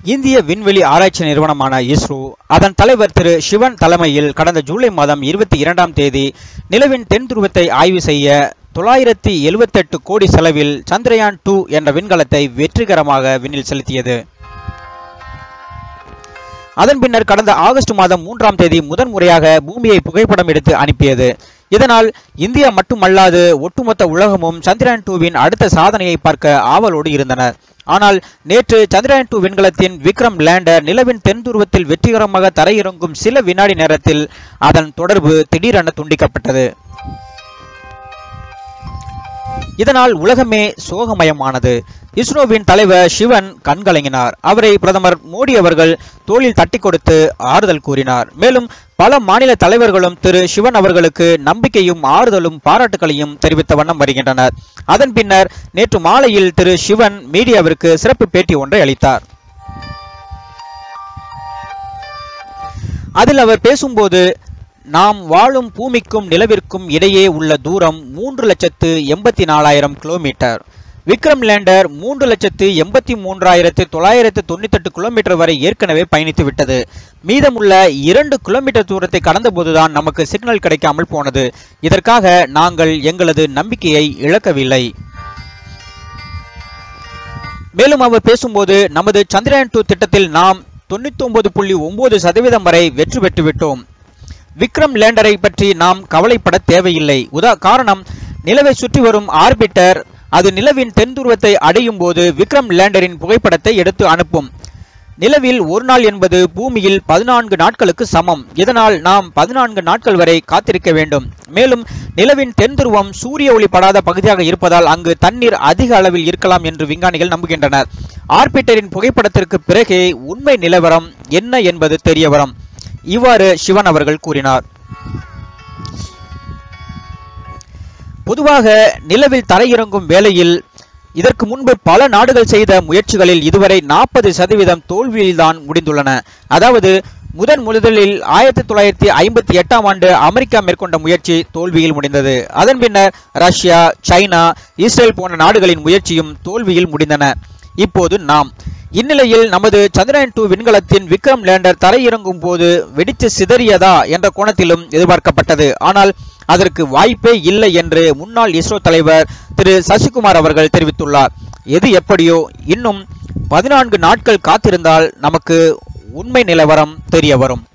இந்திய விண்வெளி ஆராய்ச்சி நிறுவனமான இஸ்ரோ அதன் தலைவர் திரு சிவன் தலைமையில் கடந்த ஜூலை மாதம் இருபத்தி இரண்டாம் தேதி நிலவின் தென் துருவத்தை ஆய்வு செய்ய தொள்ளாயிரத்தி எழுவத்தெட்டு கோடி செலவில் சந்திரயான் டூ என்ற விண்கலத்தை வெற்றிகரமாக விண்ணில் செலுத்தியது அதன் பின்னர் கடந்த ஆகஸ்ட் மாதம் மூன்றாம் தேதி முதன் முறையாக பூமியை புகைப்படம் எடுத்து அனுப்பியது இதனால் இந்தியா மட்டுமல்லாது ஒட்டுமொத்த உலகமும் சந்திரயான் டூவின் அடுத்த சாதனையை பார்க்க ஆவலோடு இருந்தனர் ஆனால் நேற்று சந்திரயான் டூ விண்கலத்தின் விக்ரம் லேண்டர் நிலவின் தென் துருவத்தில் வெற்றிகரமாக தரையிறங்கும் சில வினாடி நேரத்தில் அதன் தொடர்பு திடீரென துண்டிக்கப்பட்டது இதனால் உலகமே சோகமயமானது இஸ்ரோவின் தலைவர் சிவன் கண்கலங்கினார் அவரை பிரதமர் மோடி அவர்கள் தோளில் தட்டி கொடுத்து ஆறுதல் கூறினார் மேலும் பல மாநில தலைவர்களும் திரு சிவன் அவர்களுக்கு நம்பிக்கையும் ஆறுதலும் பாராட்டுகளையும் தெரிவித்த வண்ணம் வருகின்றனர் அதன் பின்னர் நேற்று மாலையில் திரு சிவன் மீடியாவிற்கு சிறப்பு பேட்டி ஒன்றை அளித்தார் அதில் அவர் பேசும்போது நாம் வாழும் பூமிக்கும் நிலவிற்கும் இடையே உள்ள தூரம் மூன்று லட்சத்து எண்பத்தி நாலாயிரம் கிலோமீட்டர் விக்ரம் லேண்டர் மூன்று லட்சத்து எண்பத்தி மூன்றாயிரத்து தொள்ளாயிரத்து தொண்ணூத்தெட்டு கிலோமீட்டர் வரை ஏற்கனவே பயணித்து விட்டது மீதமுள்ள இரண்டு கிலோமீட்டர் தூரத்தை கடந்தபோதுதான் நமக்கு சிக்னல் கிடைக்காமல் போனது இதற்காக நாங்கள் எங்களது நம்பிக்கையை இழக்கவில்லை மேலும் அவர் பேசும்போது நமது சந்திரயான் டூ திட்டத்தில் நாம் தொண்ணூத்தி ஒன்பது புள்ளி ஒன்பது சதவீதம் வரை வெற்றி பெற்றுவிட்டோம் விக்ரம் லேண்டரை பற்றி நாம் கவலைப்பட தேவையில்லை உதா காரணம் நிலவை சுற்றி வரும் ஆர்பிட்டர் அது நிலவின் தென் துருவத்தை அடையும் போது விக்ரம் லேண்டரின் புகைப்படத்தை எடுத்து அனுப்பும் நிலவில் ஒரு நாள் என்பது பூமியில் பதினான்கு நாட்களுக்கு சமம் இதனால் நாம் பதினான்கு நாட்கள் வரை காத்திருக்க வேண்டும் மேலும் நிலவின் தென் துருவம் சூரிய ஒளி படாத பகுதியாக இருப்பதால் அங்கு தண்ணீர் அதிக அளவில் இருக்கலாம் என்று விஞ்ஞானிகள் நம்புகின்றனர் ஆர்பிட்டரின் புகைப்படத்திற்கு பிறகே உண்மை நிலவரம் என்ன என்பது தெரிய வரும் இவ்வாறு சிவன் அவர்கள் கூறினார் பொதுவாக நிலவில் தரையிறங்கும் வேளையில் இதற்கு முன்பு பல நாடுகள் செய்த முயற்சிகளில் இதுவரை நாற்பது சதவீதம் தோல்வியில்தான் முடிந்துள்ளன அதாவது முதன் முதலில் ஆயிரத்தி தொள்ளாயிரத்தி ஐம்பத்தி எட்டாம் ஆண்டு அமெரிக்கா மேற்கொண்ட முயற்சி தோல்வியில் முடிந்தது அதன் பின்னர் ரஷ்யா சைனா இஸ்ரேல் போன்ற நாடுகளின் முயற்சியும் தோல்வியில் முடிந்தன இப்போது நாம் இந்நிலையில் நமது சந்திரயான் டூ விண்கலத்தின் விக்ரம் லேண்டர் தரையிறங்கும் போது வெடித்து சிதறியதா என்ற கோணத்திலும் எதிர்பார்க்கப்பட்டது ஆனால் அதற்கு வாய்ப்பே இல்லை என்று முன்னாள் இஸ்ரோ தலைவர் திரு சசிகுமார் அவர்கள் தெரிவித்துள்ளார் எது எப்படியோ இன்னும் பதினான்கு நாட்கள் காத்திருந்தால் நமக்கு உண்மை நிலவரம் தெரிய வரும்